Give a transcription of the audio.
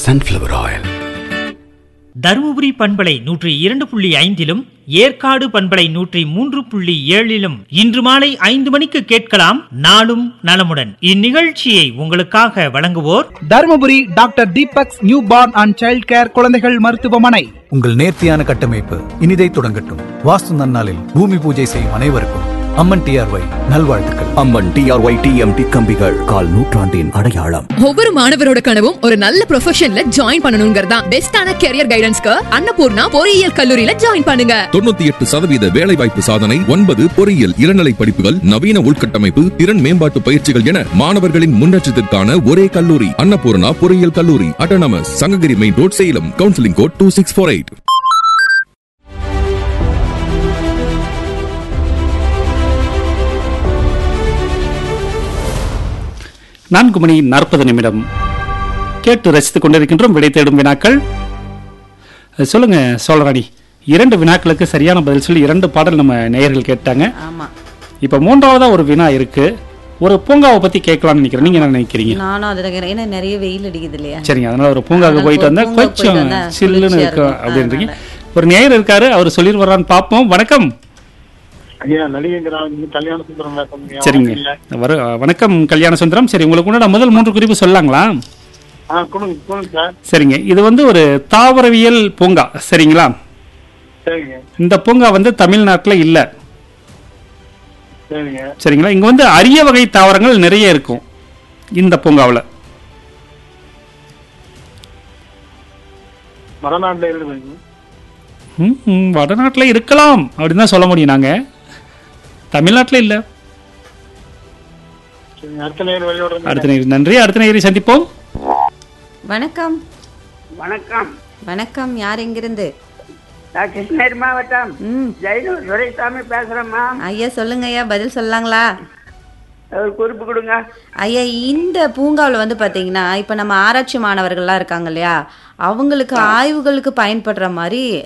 sunflower oil. Dharmapuri பண்பலை நூற்றி இரண்டு புள்ளி ஐந்திலும் ஏற்காடு பண்பலை நூற்றி மூன்று புள்ளி ஏழிலும் இன்று மாலை ஐந்து மணிக்கு கேட்கலாம் நாளும் நலமுடன் இந்நிகழ்ச்சியை உங்களுக்காக வழங்குவோர் Dharmapuri doctor Deepak's new born and child care குழந்தைகள் மருத்துவமனை உங்கள் நேர்த்தியான கட்டமைப்பு இனிதை தொடங்கட்டும் வாஸ்து நன்னாளில் பூமி பூஜை செய்யும் அனைவருக்கும் அம்மன் டிஆர்ஒய் நல்வாழ்த்துக்கள் அம்மன் டிஆர்ஒய் டிஎம்டி கம்பிகள் கால் நூற்றாண்டின் அடையாளம் ஒவ்வொரு மாணவரோட கனவும் ஒரு நல்ல ப்ரொஃபஷன்ல ஜாயின் பண்ணணுங்கிறதா பெஸ்டான கெரியர் கைடன்ஸ்க்கு அன்னபூர்ணா பொறியியல் கல்லூரியில ஜாயின் பண்ணுங்க தொண்ணூத்தி எட்டு சதவீத வேலைவாய்ப்பு சாதனை ஒன்பது பொறியியல் இளநிலை படிப்புகள் நவீன உள்கட்டமைப்பு திறன் மேம்பாட்டு பயிற்சிகள் என மாணவர்களின் முன்னேற்றத்திற்கான ஒரே கல்லூரி அன்னபூர்ணா பொறியியல் கல்லூரி autonomous Sankagiri main road Salem counselling code two six four eight நான்கு மணி நாற்பது நிமிடம் கேட்டு ரசித்துக் கொண்டிருக்கின்றோம் விடை தேடும் வினாக்கள் அஹ் சொல்லுங்க சோழராணி இரண்டு வினாக்களுக்கு சரியான பதில் சொல்லி இரண்டு பாடல் நம்ம நேயர்கள் கேட்டாங்க ஆமா இப்ப மூன்றாவதா ஒரு வினா இருக்கு ஒரு பூங்காவை பத்தி கேட்கலாம்னு நினைக்கிறேன் நீங்க என்ன நினைக்கிறீங்க நானும் அதுல கேக்குறேன். ஏன்னா நிறைய வெயில் அடிக்குது இல்லையா சரிங்க அதனால ஒரு பூங்காவுக்கு அதனால போயிட்டு ஒரு வந்தா பூங்காவுக்கு கொஞ்சம் போயிட்டு வந்தா சில்லுன்னு குளிர்ச்சியா இருக்கும் இருக்கும். அப்படின்றீங்க அதனால. ஒரு நேயர் இருக்காரு அவர் சொல்லிடுவாரான்னு பார்ப்போம் வணக்கம் ஐயா நடிகங்கிறான் கல்யாண சுந்தரம் பேசுறேங்க சரிங்க வர வணக்கம் கல்யாண சுந்தரம் சரி உங்களுக்கு முன்னாடி முதல் மூன்று குறிப்பு சொல்லலாங்களா ஆ கொடுங்க கொடுங்க சார் சரிங்க இது வந்து ஒரு தாவரவியல் பூங்கா சரிங்களா சரிங்க இந்த பூங்கா வந்து தமிழ்நாட்டில் இல்ல சரிங்க சரிங்களா இங்க வந்து அரிய வகை தாவரங்கள் நிறைய இருக்கும் இந்த பூங்காவில் வடநாட்டுல இருக்குதுங்க வடநாட்டில் இருக்கலாம் அப்படின்னு தான் சொல்ல முடியும் நாங்க தமிழ்நாட்டில் இல்ல சரிங்க அடுத்த நேரம் வெளியோட அடுத்த நேரி நன்றி அடுத்த நேரி சந்திப்போம் வணக்கம் வணக்கம் வணக்கம் யார் எங்கிருந்து நான் கிருஷ்ணகிரி மாவட்டம் ம் ஜெயலூர் துரைசாமி பேசுறேம்மா ஐயா சொல்லுங்க ஐயா பதில் சொல்லலாங்களா ஒரு குறிப்பு கொடுங்க ஐயா இந்த பூங்காவில் வந்து பார்த்தீங்கன்னா இப்போ நம்ம ஆராய்ச்சி மாணவர்கள்லாம் இருக்காங்க இல்லையா அவங்களுக்கு ஆய்வுகளுக்கு பயன்படுற மாதிரி